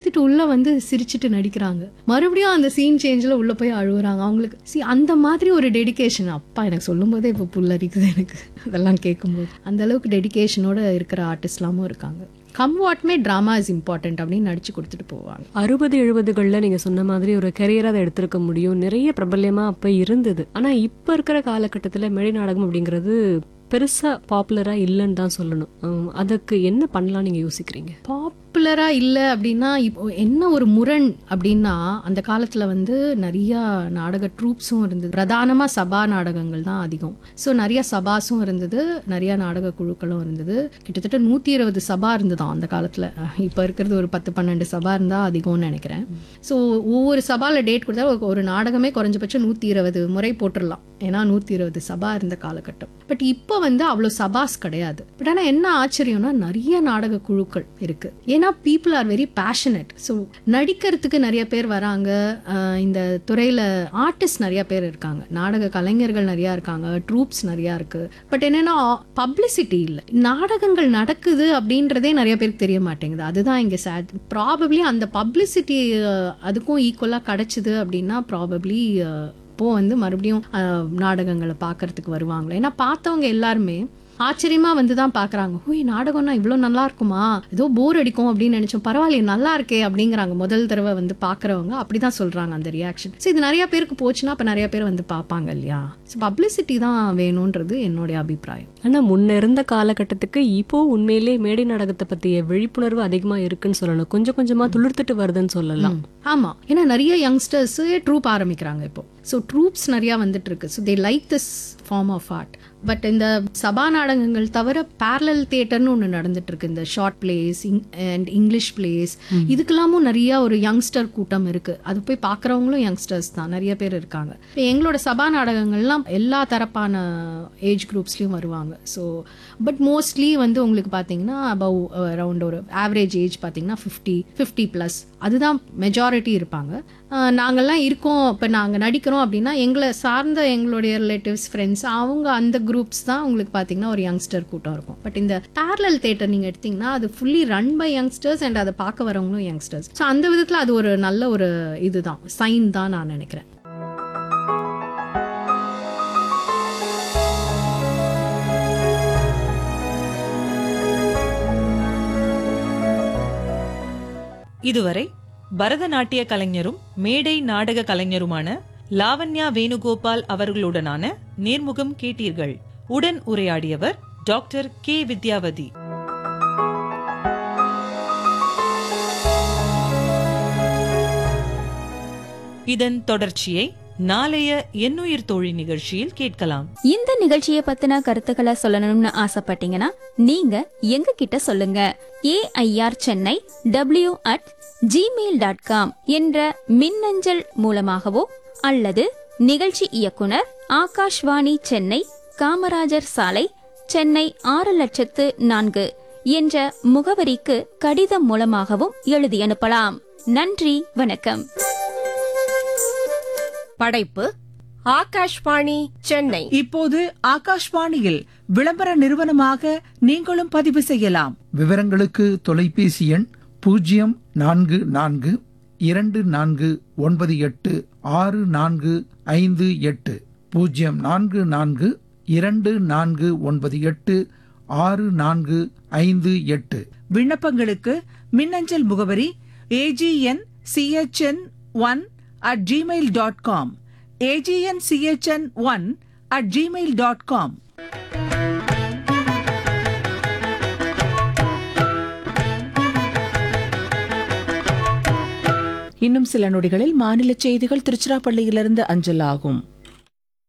பார்த்துட்டு உள்ள வந்து சிரிச்சிட்டு நடிக்கிறாங்க மறுபடியும் அந்த சீன் சேஞ்சில் உள்ள போய் அழுகுறாங்க அவங்களுக்கு சி அந்த மாதிரி ஒரு டெடிகேஷன் அப்பா எனக்கு சொல்லும்போதே இப்போ புல்லரிக்குது எனக்கு அதெல்லாம் கேட்கும்போது அந்த அளவுக்கு டெடிகேஷனோட இருக்கிற ஆர்டிஸ்ட்லாமும் இருக்காங்க come what may drama is important அப்படின்னு நடிச்சு கொடுத்துட்டு போவாங்க அறுபது எழுபதுகளில் நீங்கள் சொன்ன மாதிரி ஒரு கரியரை அதை எடுத்திருக்க முடியும் நிறைய பிரபல்யமா அப்போ இருந்தது ஆனால் இப்போ இருக்கிற காலகட்டத்தில் மேடை நாடகம் அப்படிங்கிறது பெருசா பாப்புலரா இல்லைன்னு தான் சொல்லணும் உம், அதுக்கு என்ன பண்ணலாம் நீங்க யோசிக்கிறீங்க பாப்புலரா இல்லை அப்படின்னா இப்போ என்ன ஒரு முரண் அப்படின்னா அந்த காலத்துல வந்து நிறைய நாடக ட்ரூப்ஸும் இருந்தது பிரதானமா சபா நாடகங்கள் தான் அதிகம் ஸோ நிறைய சபாஸும் இருந்தது நிறைய நாடக குழுக்களும் இருந்தது கிட்டத்தட்ட நூத்தி இருபது சபா இருந்ததாம் அந்த காலத்துல அஹ் இப்போ இருக்கிறது ஒரு பத்து பன்னெண்டு சபா இருந்தா அதிகம்னு நினைக்கிறேன் ஸோ ஒவ்வொரு சபால டேட் கொடுத்தா ஒரு- ஒரு நாடகமே குறைஞ்சபட்சம் நூத்தி இருபது முறை போட்டுடலாம் ஏன்னா நூத்தி இருபது சபா இருந்த காலகட்டம் பட் இப்போ வந்து அவ்வளோ சபாஸ் கிடையாது பட் ஆனால் என்ன ஆச்சரியம்னா நிறைய நாடக குழுக்கள் இருக்கு ஏன்னா people are very passionate so நடிக்கிறதுக்கு நிறைய பேர் வராங்க அஹ் இந்த துறையில ஆர்டிஸ்ட் நிறைய பேர் இருக்காங்க நாடக கலைஞர்கள் நிறைய இருக்காங்க ட்ரூப்ஸ் நிறைய இருக்கு பட் என்னன்னா பப்ளிசிட்டி இல்லை நாடகங்கள் நடக்குது அப்படின்றதே நிறைய பேருக்கு தெரிய மாட்டேங்குது அதுதான் இங்க சேட் ப்ராபப்ளி அந்த பப்ளிசிட்டி அதுக்கும் ஈக்குவலா கிடைச்சது அப்படின்னா ப்ராபப்ளி இப்போ வந்து மறுபடியும் அஹ், நாடகங்களை பார்க்கறதுக்கு வருவாங்களே ஏன்னா பார்த்தவங்க எல்லாருமே ஆச்சரியமா வந்து தான் பாக்குறாங்க ஓய் நாடகம்னா இவ்வளோ நல்லா இருக்குமா ஏதோ போர் அடிக்கும் அப்படின்னு நினைச்சோம் பரவாயில்லையே நல்லா இருக்கே அப்படிங்கிறாங்க முதல் தடவை வந்து பாக்குறவங்க அப்படிதான் சொல்றாங்க அந்த ரியாக்ஷன் ஸோ இது நிறைய பேருக்கு போச்சுன்னா அப்ப நிறைய பேர் வந்து பார்ப்பாங்க இல்லையா ஸோ பப்ளிசிட்டி தான் வேணும்ன்றது என்னுடைய அபிப்பிராயம் ஆனா முன்ன இருந்த காலகட்டத்துக்கு இப்போ உண்மையிலே மேடை நாடகத்தை பத்திய விழிப்புணர்வு அதிகமா இருக்குன்னு சொல்லணும் கொஞ்சம் கொஞ்சமா துளிர்த்துட்டு வருதுன்னு சொல்லலாம் ஆமா ஏன்னா நிறைய யங்ஸ்டர்ஸ் ட்ரூப் ஆரம்பிக்கிறாங்க இப்போ ஸோ ட்ரூப்ஸ் நிறைய வந்துட்டு இருக்கு so they like this form of art but இந்த சபா நாடகங்கள் தவிர பேரலல் தியேட்டர்னு ஒன்று நடந்துட்டு இருக்கு இந்த short plays and English plays இதுக்கெல்லாமும் நிறைய ஒரு யங்ஸ்டர் கூட்டம் இருக்கு அது போய் பார்க்குறவங்களும் யங்ஸ்டர்ஸ் தான் நிறைய பேர் இருக்காங்க இப்ப எங்களோட சபா நாடகங்கள்லாம் எல்லா தரப்பான ஏஜ் குரூப்ஸ்லயும் வருவாங்க ஸோ பட் மோஸ்ட்லி வந்து உங்களுக்கு பார்த்தீங்கன்னா அபவ் அரவுண்ட் ஒரு ஆவரேஜ் ஏஜ் பார்த்தீங்கன்னா ஃபிஃப்டி ஃபிஃப்டி ப்ளஸ் அதுதான் மெஜாரிட்டி இருப்பாங்க அஹ் நாங்கெல்லாம் இருக்கோம் இப்போ நாங்கள் நடிக்கிறோம் அப்படின்னா எங்களை சார்ந்த எங்களுடைய ரிலேட்டிவ்ஸ் ஃப்ரெண்ட்ஸ் அவங்க அந்த குரூப்ஸ் தான் உங்களுக்கு பார்த்தீங்கன்னா ஒரு யங்ஸ்டர் கூட்டம் இருக்கும் பட் இந்த பேரலல் தேட்டர் நீங்கள் எடுத்தீங்கன்னா அது fully run by youngsters and அதை பார்க்க வரவங்களும் யங்ஸ்டர்ஸ் ஸோ அந்த விதத்தில் அது ஒரு நல்ல ஒரு இதுதான் சைன் தான் நான் நினைக்கிறேன் இதுவரை பரதநாட்டிய கலைஞரும் மேடை நாடக கலைஞருமான லாவண்யா வேணுகோபால் அவர்களுடனான நேர்முகம் கேட்டீர்கள் உடன் உரையாடியவர் டாக்டர் கே வித்யாவதி இதன் தொடர்ச்சியை நாளைய எண்ணுயிர் தோழி நிகழ்ச்சியில் கேட்கலாம் இந்த நிகழ்ச்சியை பத்தின கருத்துக்களை சொல்லணும்னு ஆசைப்பட்டீங்கன்னா நீங்க எங்க கிட்ட சொல்லுங்க AIR Chennai W at Gmail dot com என்ற மின்னஞ்சல் மூலமாகவோ அல்லது நிகழ்ச்சி இயக்குனர் ஆகாஷ்வாணி சென்னை காமராஜர் சாலை சென்னை ஆறு லட்சத்து நான்கு என்ற முகவரிக்கு கடிதம் மூலமாகவும் எழுதி அனுப்பலாம் நன்றி வணக்கம் படைப்பு ஆகாஷ்வாணி சென்னை இப்போது ஆகாஷ்வாணியில் விளம்பர நிறுவனமாக நீங்களும் பதிவு செய்யலாம் விவரங்களுக்கு தொலைபேசி எண் பூஜ்ஜியம் நான்கு நான்கு இரண்டு நான்கு ஒன்பது எட்டு ஆறு நான்கு ஐந்து எட்டு பூஜ்ஜியம் நான்கு நான்கு இரண்டு நான்கு ஒன்பது எட்டு ஆறு நான்கு ஐந்து எட்டு விண்ணப்பங்களுக்கு மின்னஞ்சல் முகவரி AGN CHN one at Gmail dot com AGN CHN one at Gmail dot com இன்னும் சில நொடிகளில் மாநில செய்திகள் திருச்சிராப்பள்ளியிலிருந்து அஞ்சல் ஆகும்